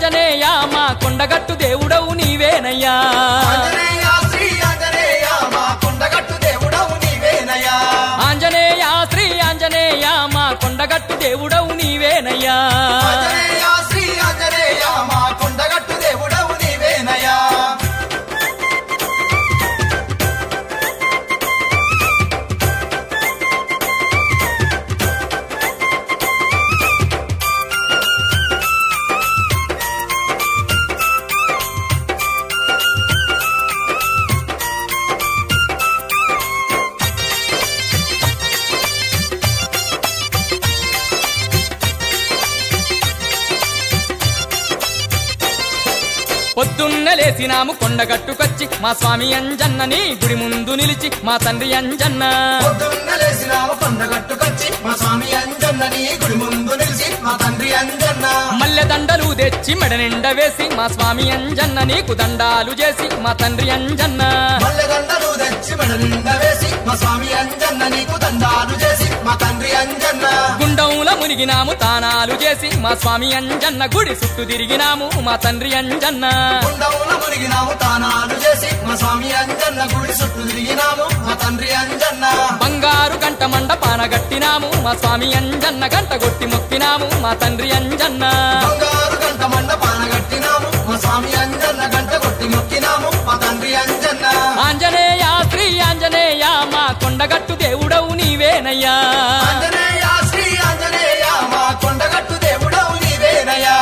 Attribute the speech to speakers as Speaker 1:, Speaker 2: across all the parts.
Speaker 1: ఆంజనేయ మా కొండగట్టు దేవుడవు నీవేనయ్యా
Speaker 2: ఆంజనేయ శ్రీ ఆంజనేయ మా కొండగట్టు దేవుడవు నీవేనయ్యా
Speaker 1: ఆంజనేయ శ్రీ ఆంజనేయ మా కొండగట్టు దేవుడవు నీవేనయ్యా
Speaker 2: ఆంజనేయ శ్రీ ఆంజనేయ మా కొండగట్టు దేవుడవు నీవేనయ్యా
Speaker 1: పొద్దున్న లేసినాము కొండగట్టుకొచ్చి మా స్వామి అంజన్నని గుడి ముందు నిలిచి మా తండ్రి అంజన్న
Speaker 2: పొద్దున్న లేసినాము కొండగట్టుకొచ్చి మా స్వామి అంజన్న నీ గుడి ముందు నిలిచి మా తండ్రి అంజన్న
Speaker 1: మల్లె దండలు తెచ్చి మెడ నిండా వేసి మా స్వామి అంజన్న నీకు దండాలు చేసి మా తండ్రి అంజన్న
Speaker 2: మల్లెదండలు తెచ్చి మెడ నిండా వేసి మా స్వామి అంజన్న నీకు దండాలు చేసి మా తండ్రి అంజన్న
Speaker 1: గుండంలో మునిగినాము తానాలు చేసి మా స్వామి అంజన్న గుడి చుట్టూ తిరిగినాము మా తండ్రి అంజన్న
Speaker 2: కుండవుల మునిగినాము తానాలు చేసి మా స్వామి అంజన్న గుడి చుట్టూ తిరిగినాము మా తండ్రి అంజన్న
Speaker 1: బంగారు గంట మండపాన గట్టినాము మా స్వామి అంజన్న గంట కొట్టి మొక్కినాము మా తండ్రి అంజన్న
Speaker 2: బంగారు గంట మండపాన కట్టినాము మా స్వామి అంజన్న గంట కొట్టి మొక్కినాము మా తండ్రి అంజన్న
Speaker 1: ఆంజనేయ శ్రీ ఆంజనేయ మా కొండగట్టు దేవుడవు నీవేనయ్యా
Speaker 2: ఆంజనేయ శ్రీ ఆంజనేయ మా కొండగట్టు దేవుడవు నీవేనయ్యా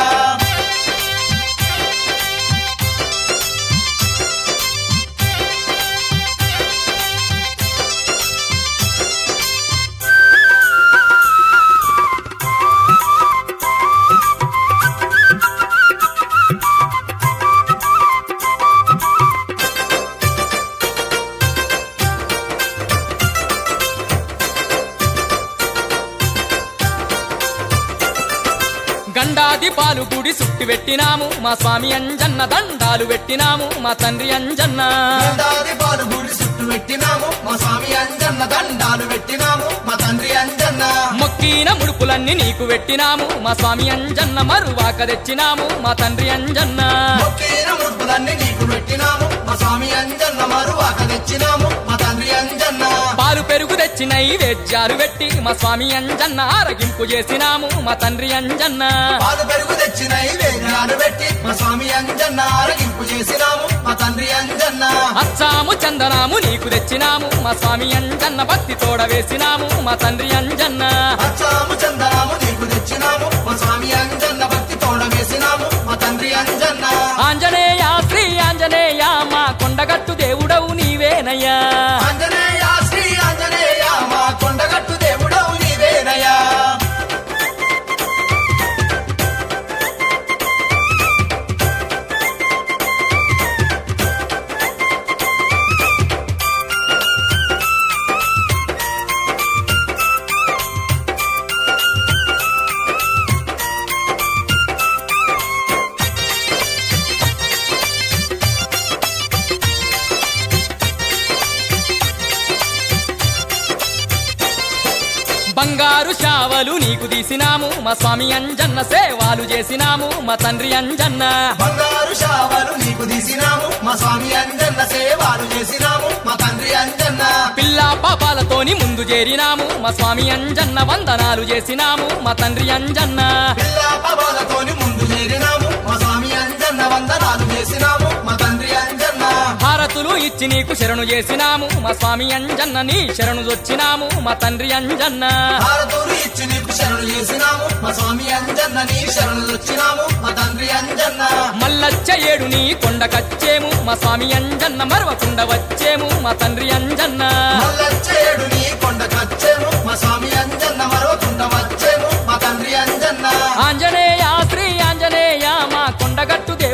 Speaker 1: గండాది పాలు గుడి సుట్టి పెట్టినాము మా స్వామి అంజన్న దండాలు పెట్టినాము మా తండ్రి అంజన్న
Speaker 2: దండాది పాలు గుడి చుట్టూ పెట్టినాము మా స్వామి అంజన్న దండాలు పెట్టినాము మా తండ్రి అంజన్న
Speaker 1: మొక్కిన ముడుపులన్నీ నీకు పెట్టినాము మా స్వామి అంజన్న మరువాక తెచ్చినాము మా తండ్రి అంజన్న
Speaker 2: మొక్కిన ముడుపులన్నీ నీకు పెట్టినాము మా స్వామి అంజన్న మరువాక తెచ్చినాము మా తండ్రి అంజన్న
Speaker 1: పాలు పెరుగు తెచ్చి నైవేద్యాలు పెట్టి మా స్వామి అంజన్న ఆరగింపు చేసినాము మా తండ్రి అంజన్న
Speaker 2: పాలు పెరుగు తెచ్చి నైవేద్యాలు పెట్టి మా స్వామి అంజన్న ఆరగింపు చేసినాము మా తండ్రి అంజన్న
Speaker 1: అచ్చాము చందనాము నీకు తెచ్చినాము మా స్వామి అంజన్న భక్తి తోడ వేసినాము మా తండ్రి అంజన్న
Speaker 2: అచ్చాము చందనాము నీకు తెచ్చినాము మా స్వామి అంజన్న భక్తి తోడ వేసినాము మా తండ్రి అంజన్న
Speaker 1: ఆంజనేయ శ్రీ ఆంజనేయ మా కొండగట్టు దేవుడవు నీవేనయ్యా
Speaker 2: ఆంజనేయ శ్రీ ఆంజనేయ మా కొండగట్టు దేవుడవు నీవేనయ్యా
Speaker 1: బంగారు శావలు నీకు తీసినాము మా స్వామి అంజన్న సేవాలు చేసినాము మా తండ్రి అంజన్న
Speaker 2: బంగారు శావలు నీకు తీసినాము మా స్వామి అంజన్న సేవలు చేసినాము మా తండ్రి అంజన్న
Speaker 1: పిల్ల పాపాలతోని ముందు చేరినాము మా స్వామి అంజన్న వందనాలు చేసినాము మా తండ్రి అంజన్న
Speaker 2: పిల్ల పవాలతోని ముందు చేరినాము మా స్వామి అంజన్న వందనాలు చేసినాము మా తండ్రి అంజన్న
Speaker 1: భారతులు ఇచ్చి నీకు శరణు చేసినాము మా స్వామి అంజన్న నీ శరణు వచ్చినాము మా తండ్రి అంజన్న
Speaker 2: భారతూరు ఇచ్చి నీకు శరణు చేసినాము మా స్వామి అంజన్న నీ శరణు వచ్చినాము మా తండ్రి అంజన్న
Speaker 1: మల్లచ్చ ఏడు నీ కొండకచ్చేము మా స్వామి అంజన్న మరవకుండా వచ్చేము మా తండ్రి అంజన్న
Speaker 2: మల్లచ్చేడు నీ కొండ కచ్చేము మా స్వామి అంజన్న మరవకుండా వచ్చేము మా తండ్రి అంజన్న
Speaker 1: ఆంజనేయ శ్రీ ఆంజనేయ మా కొండగట్టు